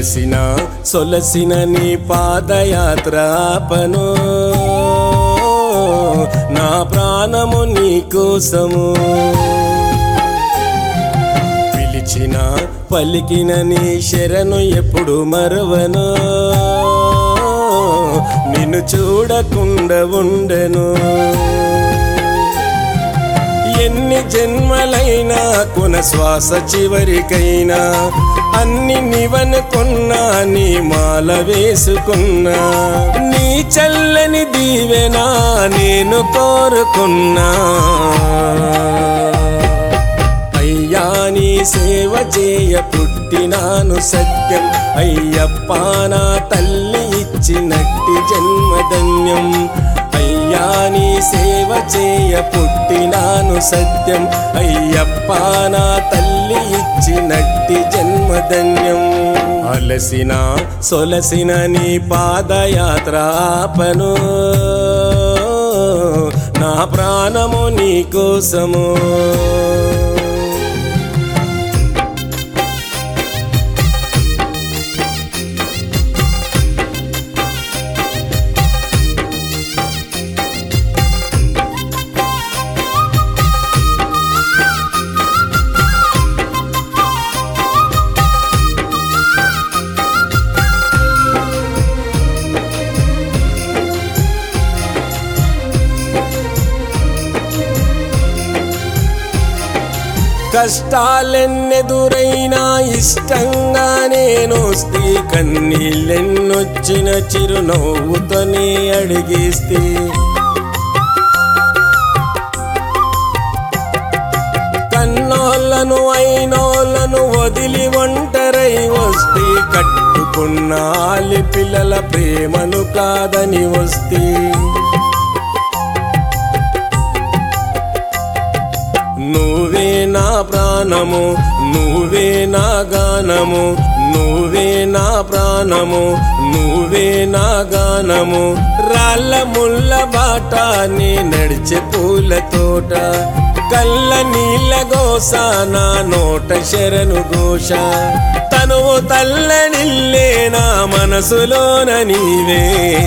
అలసిన సొలసిన నీ పాదయాత్రాపను నా ప్రాణము నీ కోసము పిలిచిన పలికిన నీ శరణు ఎప్పుడు మరవను నిన్ను చూడకుండా ఉండను ఎన్ని జన్మలైనా కొన శ్వాస చివరికైనా అన్ని నివనుకున్నా నీ మాల వేసుకున్నా నీ చల్లని దీవెనా నేను కోరుకున్నా అయ్యా నీ సేవ చేయ పుట్టినాను సత్యం అయ్యప్ప నా తల్లి ఇచ్చినట్టి జన్మధన్యం అయ్యా నీ సేవ చేయ పుట్టినాను సత్యం అయ్యప్ప నా తల్లి ఇచ్చినట్టి జన్మధన్యం అలసిన సొలసిన నీ పాదయాత్రాపను నా ప్రాణము నీ కోసము కష్టాలెన్నెదురైనా ఇష్టంగా నేను వస్తే కన్నీళ్ళెన్నొచ్చిన చిరునవ్వుతోనే అడిగేస్తే కన్నోళ్ళను అయినోళ్ళను వదిలి ఒంటరై వస్తే కట్టుకున్న ఆలి పిల్లల ప్రేమను కాదని వస్తే నువ్వే నా ప్రాణము నువ్వే నా గానము నువ్వే నా ప్రాణము నువ్వే నా గానము రాళ్ళ ముళ్ళ బాట నీ నడిచే పూల తోట కళ్ళ నీళ్ళ గోస నా నోట శరణు ఘోష తనువు తల్లడిల్లే నా మనసులోన నీవే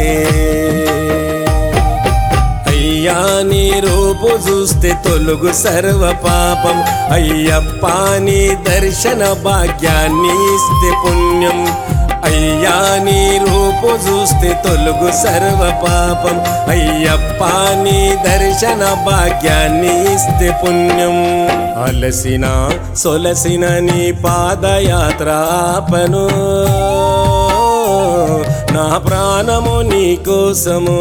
అయ్యా నీ రూపు చూస్తే తొలుగు సర్వ పాపం అయ్యప్ప నీ దర్శన భాగ్యాన్ని ఇస్తే పుణ్యం అయ్యా నీ రూపు చూస్తే తొలుగు సర్వ పాపం అయ్యప్ప నీ దర్శన భాగ్యాన్ని ఇస్తే పుణ్యం అలసిన సొలసిన నీ పాదయాత్రాపను నా ప్రాణము నీ కోసము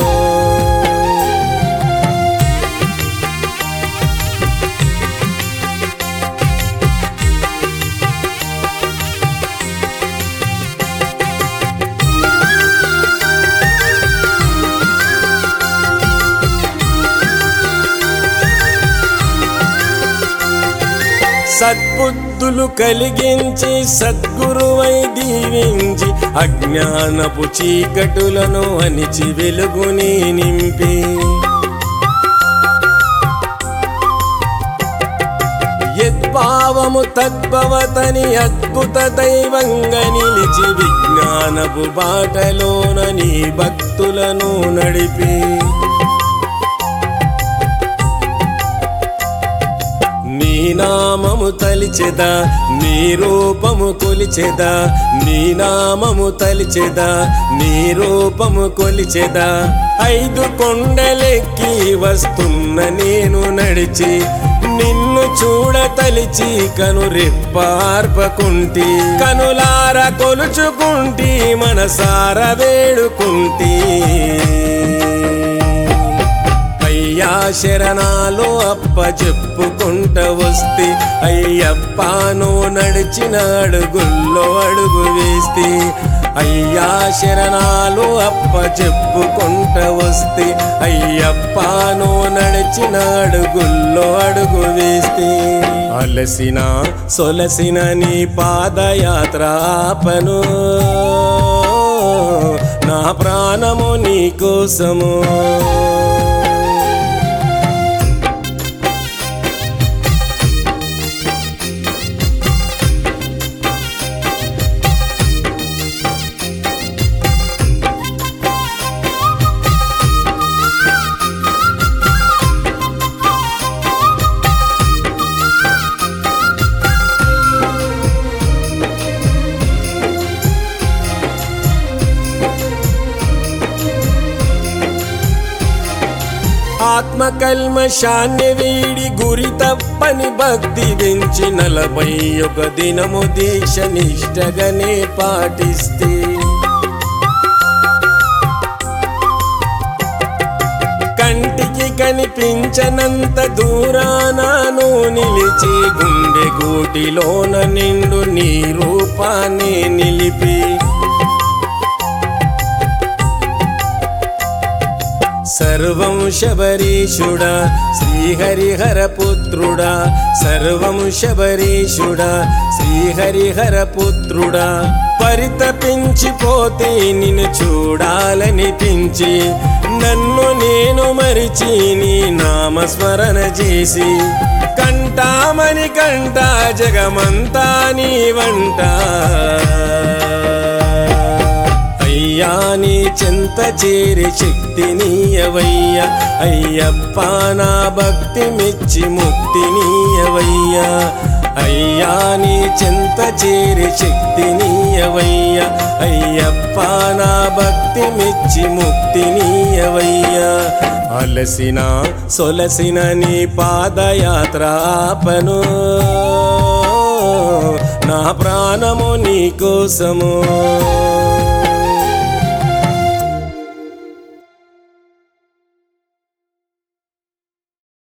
సద్బుద్ధులు కలిగించి సద్గురువై దీవించి అజ్ఞానపు చీకటులను అణిచి వెలుగుని నింపి యద్భావము తద్భవతని అద్భుత దైవంగా నిలిచి విజ్ఞానపు బాటలోన నీ భక్తులను నడిపి నీ నామము తలిచెదా నీ రూపము కొలిచెదా నీ నామము తలిచెదా నీ రూపము కొలిచెదా ఐదు కొండలెక్కి వస్తున్న నేను నడిచి నిన్ను చూడ తలిచి కను రెప్పార్పకుంటి కనులార కొలుచుకుంటి మనసార వేడుకుంటి అయ్యా శరణాలు అప్ప చెప్పుకుంట వస్తే అయ్యప్పను నడిచిన అడుగుల్లో అడుగు వేస్తే అయ్యా శరణాలు అప్ప చెప్పుకుంట వస్తే అయ్యప్పను నడిచిన అడుగుల్లో అడుగు వేస్తే అలసిన సొలసిన నీ పాదయాత్రాపను నా ప్రాణము నీ కోసము కామకల్మషాన్ని వీడి గురి తప్పని భక్తి పెంచి నలభై ఒక దినము దీక్ష నిష్టగానే పాటిస్తే కంటికి కనిపించనంత దూరానాను నిలిచి గుండె గూటిలోన నిండు నీ రూపాన్ని నిలిపి సర్వం శబరీషుడా శ్రీహరిహర పుత్రుడా సర్వం శబరీషుడా శ్రీహరిహర పుత్రుడా పరితపించిపోతే నిన్ను చూడాలనిపించి నన్ను నేను మరిచి నీ నామస్మరణ చేసి కంటామని కంట జగమంతా నీ వంట అయ్యా నీ చెంత చేరి శక్తి నీయవయ్య అయ్యప్ప నా భక్తి మెచ్చి ముక్తి నీయవయ్యా అయ్యా నీ చెంత చేరి శక్తి నీయవయ్య అయ్యప్ప నా భక్తి మెచ్చి ముక్తి నీయవయ్యా అలసిన సొలసిన నీ పాదయాత్ర ఆపను నా ప్రాణము నీ కోసము